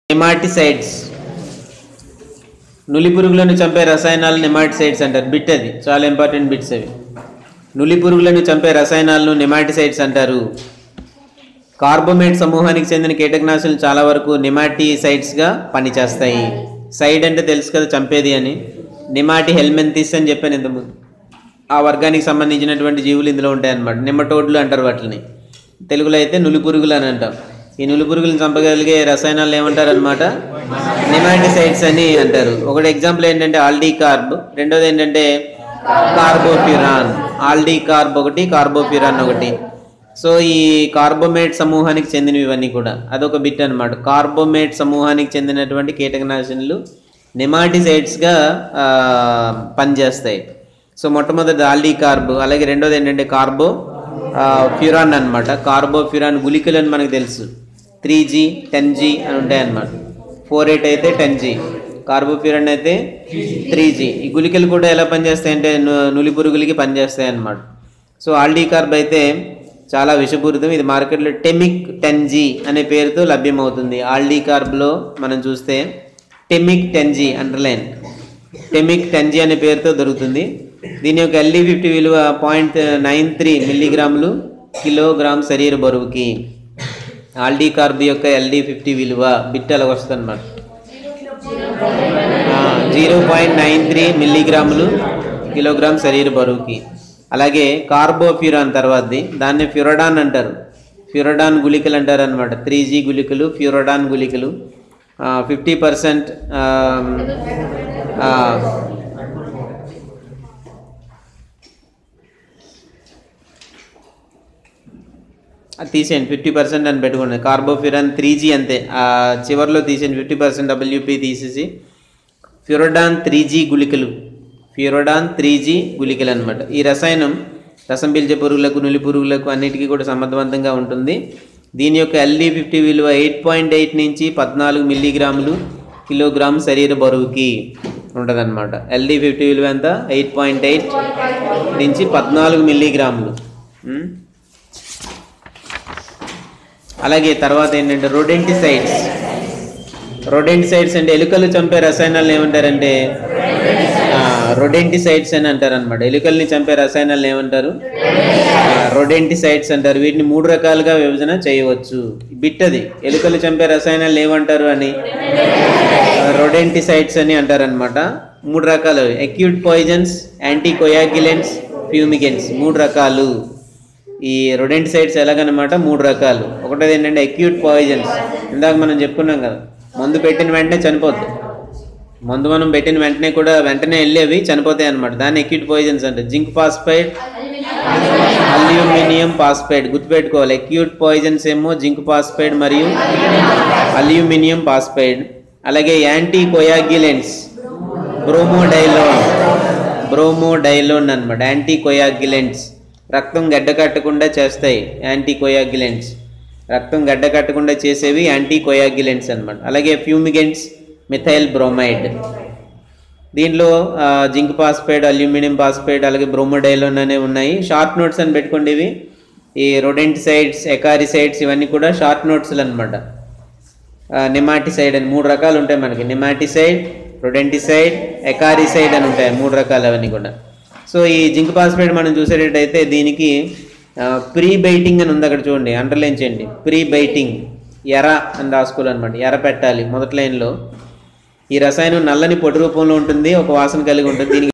నెమాటిసైడ్స్ నులి పురుగులను చంపే రసాయనాలు నెమాటిసైడ్స్ అంటారు బిట్ అది చాలా ఇంపార్టెంట్ బిట్స్ అవి నులి పురుగులను చంపే రసాయనాలను నెమాటిసైడ్స్ అంటారు కార్బోమేట్ సమూహానికి చెందిన కీటకనాశులు చాలా వరకు నెమాటిసైడ్స్గా పనిచేస్తాయి సైడ్ అంటే తెలుసు కదా చంపేది అని నిమాటి హెల్మెంతిస్ అని చెప్పాను ఇంతకుముందు ఆ వర్గానికి సంబంధించినటువంటి జీవులు ఇందులో ఉంటాయన్నమాట నిమ్మటోడ్లు అంటారు వాటిని తెలుగులో అయితే నులి పురుగులు అని అంటాం ఈ నులి పురుగులను చంపగలిగే రసాయనాలు ఏమంటారు అనమాట నిమాటిసైడ్స్ అని అంటారు ఒకటి ఎగ్జాంపుల్ ఏంటంటే ఆల్డీ కార్బ్ రెండోది ఏంటంటే కార్బోఫ్యూరాన్ ఆల్డీ కార్బ్ ఒకటి కార్బోఫ్యూరాన్ ఒకటి సో ఈ కార్బోమేట్ సమూహానికి చెందినవి ఇవన్నీ కూడా అదొక బిట్ అనమాట కార్బోమేట్ సమూహానికి చెందినటువంటి కీటకనాశినులు నెమాటిసైడ్స్గా పనిచేస్తాయి సో మొట్టమొదటి ఆల్డీ కార్బ్ అలాగే రెండోది ఏంటంటే కార్బో ఫ్యూరాన్ అనమాట కార్బో ఫ్యూరాన్ గుళికలు అని మనకు తెలుసు త్రీ జీ టెన్ జీ అని ఉంటాయి అన్నమాట ఫోర్ ఎయిట్ అయితే టెన్ జీ కార్బోఫ్యూరాన్ అయితే త్రీ జీ ఈ గుళికలు కూడా ఎలా పనిచేస్తాయంటే ను- నులి పురుగులకి పనిచేస్తాయి అన్నమాట సో ఆల్డీ కార్బ్ అయితే చాలా విషపూరితం ఇది మార్కెట్లో టెమిక్ టెన్ జీ అనే పేరుతో లభ్యమవుతుంది ఆల్డీ కార్బ్లో మనం చూస్తే Temik ten G underline Temik ten G అనే పేరుతో దొరుకుతుంది దీని యొక్క ఎల్డీ ఫిఫ్టీ విలువ పాయింట్ నైన్ త్రీ మిల్లీగ్రాములు కిలోగ్రామ్ శరీర బరువుకి ఆల్డీ కార్బ్ యొక్క ఎల్డీ ఫిఫ్టీ విలువ బిట్ అలాగ వస్తుంది అనమాట జీరో పాయింట్ నైన్ త్రీ మిల్లీగ్రాములు కిలోగ్రామ్ శరీర బరువుకి అలాగే కార్బోఫ్యూరాన్ తర్వాతది దాన్ని ఫ్యూరడాన్ అంటారు ఫ్యూరడాన్ గుళికలు అంటారు అనమాట త్రీ జీ గుళికలు ఫ్యూరడాన్ గుళికలు ఫిఫ్టీ పర్సెంట్ అది తీసేయండి ఫిఫ్టీ పర్సెంట్ అని పెట్టుకోండి కార్బోఫ్యూరాన్ త్రీ జీ అంతే ఆ చివరిలో తీసేయండి ఫిఫ్టీ పర్సెంట్ డబ్ల్యూపీ తీసేసి ఫ్యూరోడాన్ త్రీ జీ గుళికలు ఫ్యూరోడాన్ త్రీ జీ గుళికలు అనమాట ఈ రసాయనం రసం పీల్చే పురుగులకు నులి పురుగులకు అన్నిటికీ కూడా సమర్థవంతంగా ఉంటుంది దీని యొక్క ఎల్డీ ఫిఫ్టీ విలువ ఎయిట్ పాయింట్ ఎయిట్ నుంచి పద్నాలుగు మిల్లీగ్రాములు కిలోగ్రామ్ శరీర బరువుకి ఉంటుందన్నమాట ఎల్డీ ఫిఫ్టీ విలువ ఎంత ఎయిట్ పాయింట్ ఎయిట్ నుంచి పద్నాలుగు మిల్లీగ్రాములు ఉం? అలాగే తర్వాత ఏంటంటే రొడెంటిసైడ్స్ రొడెంటిసైడ్స్ అంటే ఎలుకలు చంపే రసాయనాలను ఏమంటారంటే రొడెంటిసైడ్స్ అని అంటారు అనమాట ఎలుకల్ని చంపే రసాయనాలను ఏమంటారు రొడెంటిసైడ్స్ అంటారు వీటిని మూడు రకాలుగా విభజన చేయవచ్చు బిట్ అది ఎలుకలు చంపే రసాయనాలు ఏమంటారు అని రొడెంటిసైడ్స్ అని అంటారనమాట మూడు రకాలు అక్యూట్ పాయిజన్స్ యాంటీకోయాగిలెంట్స్ ఫ్యూమిగెంట్స్ మూడు రకాలు ఈ రొడెంటిసైడ్స్ ఎలాగనమాట మూడు రకాలు ఒకటేది ఏంటంటే అక్యూట్ పాయిజన్స్ ఇందాక మనం చెప్పుకున్నాం కదా మందు పెట్టిన వెంటనే చనిపోద్ది మందు మనం పెట్టిన వెంటనే కూడా వెంటనే వెళ్ళేవి చనిపోతాయి అనమాట దాన్ని అక్యూట్ పాయిజన్స్ అంటే జింక్ ఫాస్ఫైడ్ అల్యూమినియం ఫాస్ఫైడ్ గుర్తుపెట్టుకోవాలి అక్యూట్ పాయిజన్స్ ఏమో జింక్ ఫాస్ఫైడ్ మరియు అల్యూమినియం ఫాస్ఫైడ్ అలాగే యాంటీ కోయాగిలెంట్స్ బ్రోమోడైలోన్ బ్రోమోడైలోన్ అనమాట యాంటీ కోయాగిలెంట్స్ రక్తం గడ్డ కట్టకుండా చేస్తాయి యాంటీ కోయాగిలెంట్స్ రక్తం గడ్డ కట్టకుండా చేసేవి యాంటీ కోయాగిలెంట్స్ అనమాట అలాగే ఫ్యూమిగెంట్స్ మిథైల్ బ్రోమైడ్ దీంట్లో ఆ, జింక్ ఫాస్ఫైడ్ అల్యూమినియం ఫాస్ఫైడ్ అలాగే బ్రోమోడైలోన్ అనేవి ఉన్నాయి షార్ట్ నోట్స్ అని పెట్టుకోండి ఇవి ఈ రొడెంటిసైడ్స్ ఎకారిసైడ్స్ ఇవన్నీ కూడా షార్ట్ నోట్స్లు అనమాట నిమాటిసైడ్ అని మూడు రకాలు ఉంటాయి మనకి నిమాటిసైడ్ రొడెంటిసైడ్ ఎకారిసైడ్ అని ఉంటాయి మూడు రకాలు అవన్నీ కూడా సో ఈ జింక్ ఫాస్ఫైడ్ మనం చూసేటట్టయితే దీనికి ప్రీ బైటింగ్ అని ఉంది అక్కడ చూడండి అండర్లైన్ చేయండి ప్రీ బైటింగ్ ఎర అని రాసుకోవాలన్నమాట ఎర పెట్టాలి మొదటి లైన్లో ఈ రసాయనం నల్లని పొడి రూపంలో ఉంటుంది ఒక వాసన కలిగి ఉంటుంది దీనికి